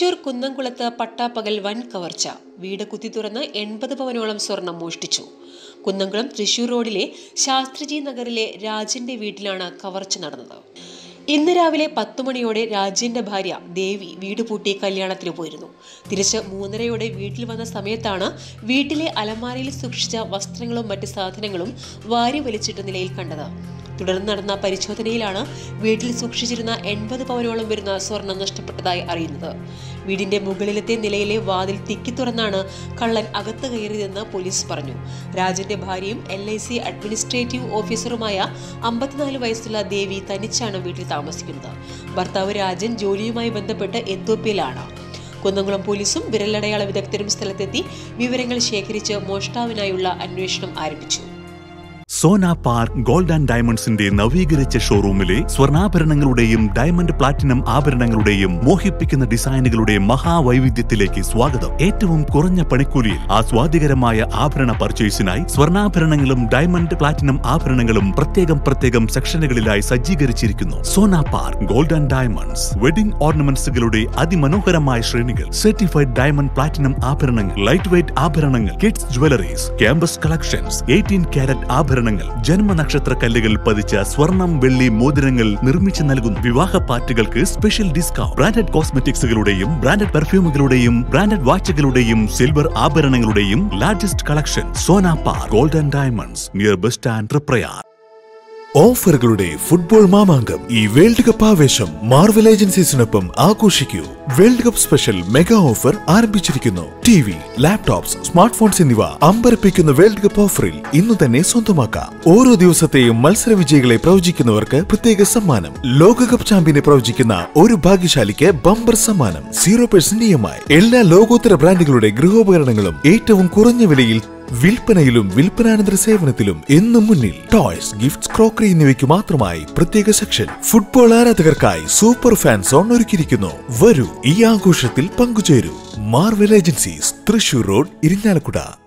തൃശൂർ കുന്നംകുളത്ത് പട്ടാപ്പകൽ വൻ കവർച്ച വീട് കുത്തി തുറന്ന് എൺപത് പവനോളം സ്വർണം മോഷ്ടിച്ചു കുന്നംകുളം തൃശൂർ റോഡിലെ ശാസ്ത്രിജി നഗറിലെ രാജന്റെ വീട്ടിലാണ് കവർച്ച നടന്നത് ഇന്ന് രാവിലെ പത്തു മണിയോടെ രാജ്യന്റെ ഭാര്യ ദേവി വീട് പൂട്ടി കല്യാണത്തിന് പോയിരുന്നു തിരിച്ച് മൂന്നരയോടെ വീട്ടിൽ വന്ന സമയത്താണ് വീട്ടിലെ അലമാരയിൽ സൂക്ഷിച്ച വസ്ത്രങ്ങളും മറ്റ് സാധനങ്ങളും വാരി വലിച്ചിട്ട നിലയിൽ കണ്ടത് തുടർന്ന് നടന്ന പരിശോധനയിലാണ് വീട്ടിൽ സൂക്ഷിച്ചിരുന്ന എൺപത് പവനോളം വരുന്ന സ്വർണം നഷ്ടപ്പെട്ടതായി അറിയുന്നത് വീടിന്റെ മുകളിലത്തെ നിലയിലെ വാതിൽ തിക്കി തുറന്നാണ് കള്ളൻ അകത്ത് കയറിയതെന്ന് പോലീസ് പറഞ്ഞു രാജന്റെ ഭാര്യയും എൽ ഐ സി അഡ്മിനിസ്ട്രേറ്റീവ് ഓഫീസറുമായ അമ്പത്തിനാല് വയസ്സുള്ള ദേവി തനിച്ചാണ് വീട്ടിൽ താമസിക്കുന്നത് ഭർത്താവ് രാജൻ ജോലിയുമായി ബന്ധപ്പെട്ട് എന്തോപ്യയിലാണ് കുന്നംകുളം പോലീസും വിരലടയാള വിദഗ്ധരും സ്ഥലത്തെത്തി വിവരങ്ങൾ ശേഖരിച്ച് മോഷ്ടാവിനായുള്ള അന്വേഷണം ആരംഭിച്ചു സോന പാർക്ക് ഗോൾഡ് ആൻഡ് ഡയമണ്ട്സിന്റെ നവീകരിച്ച ഷോറൂമിലെ സ്വർണ്ണാഭരണങ്ങളുടെയും ഡയമണ്ട് പ്ലാറ്റിനം ആഭരണങ്ങളുടെയും മോഹിപ്പിക്കുന്ന ഡിസൈനുകളുടെ മഹാവൈവിധ്യത്തിലേക്ക് സ്വാഗതം ഏറ്റവും കുറഞ്ഞ പണിക്കൂലിയിൽ ആസ്വാദികരമായ ആഭരണ പർച്ചേസിനായി സ്വർണ്ണാഭരണങ്ങളും ഡയമണ്ട് പ്ലാറ്റിനം ആഭരണങ്ങളും പ്രത്യേകം പ്രത്യേകം സെക്ഷനുകളിലായി സജ്ജീകരിച്ചിരിക്കുന്നു Sona park gold and diamonds wedding ഓർണമെന്റ്സുകളുടെ അതിമനോഹരമായ ശ്രേണികൾ സർട്ടിഫൈഡ് ഡയമണ്ട് പ്ലാറ്റിനം ആഭരണങ്ങൾ ലൈറ്റ് വെയ്റ്റ് ആഭരണങ്ങൾ kids jewelleries campus collections eighteen carat ആഭരണങ്ങൾ ജന്മനക്ഷത്ര കല്ലുകൾ പതിച്ച സ്വർണം വെള്ളി മോതിരങ്ങൾ നിർമ്മിച്ചു നൽകുന്നു വിവാഹ പാർട്ടികൾക്ക് സ്പെഷ്യൽ ഡിസ്കൗണ്ട് ബ്രാൻഡഡ് കോസ്മെറ്റിക്സുകളുടെയും ബ്രാൻഡഡ് പെർഫ്യൂമുകളുടെയും ബ്രാൻഡഡ് വാച്ചുകളുടെയും സിൽവർ ആഭരണങ്ങളുടെയും largest collection Sona park golden diamonds near bus stand Triprayar ഓഫറുകളുടെ ഫുട്ബോൾ മാമാങ്കം ഈ വേൾഡ് കപ്പ് ആവേശം മാർവൽ ഏജൻസീസിനൊപ്പം ആഘോഷിക്കൂ world cup special mega offer ആരംഭിച്ചിരിക്കുന്നു T V laptops smart phones എന്നിവ അമ്പരപ്പിക്കുന്ന വേൾഡ് കപ്പ് ഓഫറിൽ ഇന്നു തന്നെ സ്വന്തമാക്കാം ഓരോ ദിവസത്തെയും മത്സര വിജയികളെ പ്രവചിക്കുന്നവർക്ക് പ്രത്യേക സമ്മാനം ലോകകപ്പ് ചാമ്പ്യനെ പ്രവചിക്കുന്ന ഒരു ഭാഗ്യശാലിക്ക് ബമ്പർ സമ്മാനം zero percent E M I എല്ലാ ലോകോത്തര ബ്രാൻഡുകളുടെ ഗൃഹോപകരണങ്ങളും ഏറ്റവും കുറഞ്ഞ വിലയിൽ വിൽപ്പനയിലും വിൽപ്പനാനന്തര സേവനത്തിലും എന്നും മുന്നിൽ ടോയ്സ് ഗിഫ്റ്റ്സ് ക്രോക്കറി എന്നിവയ്ക്ക് മാത്രമായി പ്രത്യേക സെക്ഷൻ ഫുട്ബോൾ ആരാധകർക്കായി സൂപ്പർ ഫാൻ സോൺ ഒരുക്കിയിരിക്കുന്നു വരൂ ഈ ആഘോഷത്തിൽ പങ്കുചേരൂ മാർവൽ ഏജൻസീസ് തൃശൂർ റോഡ് ഇരിഞ്ഞാലക്കുട